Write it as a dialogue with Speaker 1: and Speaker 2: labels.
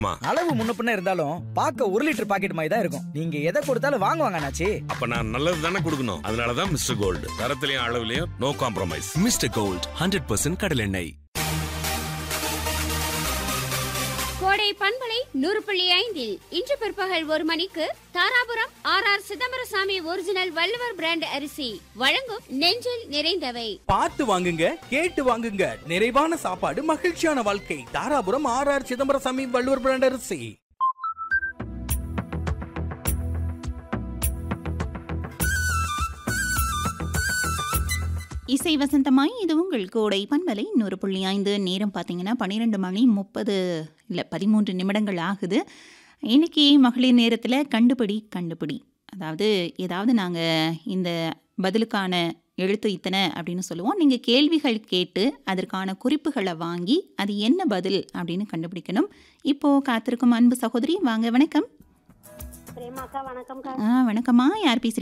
Speaker 1: மா.
Speaker 2: அளவு முன்ன பின்ன இருந்தாலும் பார்க்க ஒரு லிட்டர் பாக்கெட் மாதிரி தான் இருக்கும் நீங்க எதை கொடுத்தாலும் வாங்குவாங்க அண்ணாச்சி
Speaker 1: அப்ப நான் நல்லது தானே கொடுக்கணும் அதனாலதான் மிஸ்டர் கோல்டு தரத்திலையும் அளவுலயும் no compromise
Speaker 3: mister gold hundred percent கடலெண்ணெய்
Speaker 4: கோடை பண்பலை நூறு புள்ளி ஐந்தில் இன்று பிற்பகல் ஒரு மணிக்கு Dharapuram R R Chidambarasamy original Valluvar brand அரிசி வழங்கும் நெஞ்சில் நிறைந்தவை
Speaker 5: பார்த்து வாங்குங்க கேட்டு வாங்குங்க நிறைவான சாப்பாடு மகிழ்ச்சியான வாழ்க்கை Dharapuram R R Chidambarasamy Valluvar brand அரிசி
Speaker 6: இசை வசந்தமாய் இது உங்கள் கோடை பண்பலை நூறு புள்ளி ஐந்து நேரம் பார்த்தீங்கன்னா பன்னிரெண்டு மணி முப்பது இல்லை பதிமூன்று நிமிடங்கள் ஆகுது இன்னைக்கு மகளிர் நேரத்தில் கண்டுபிடி கண்டுபிடி அதாவது ஏதாவது நாங்கள் இந்த பதிலுக்கான எழுத்து இத்தனை அப்படின்னு சொல்லுவோம் நீங்கள் கேள்விகள் கேட்டு அதற்கான குறிப்புகளை வாங்கி அது என்ன பதில் அப்படின்னு கண்டுபிடிக்கணும் இப்போது காத்திருக்கும் அன்பு சகோதரி வாங்க வணக்கம்
Speaker 7: பிரேமாக்கா வணக்கம்க்கா
Speaker 6: ஆ வணக்கம்மா யார் பேசுறீங்க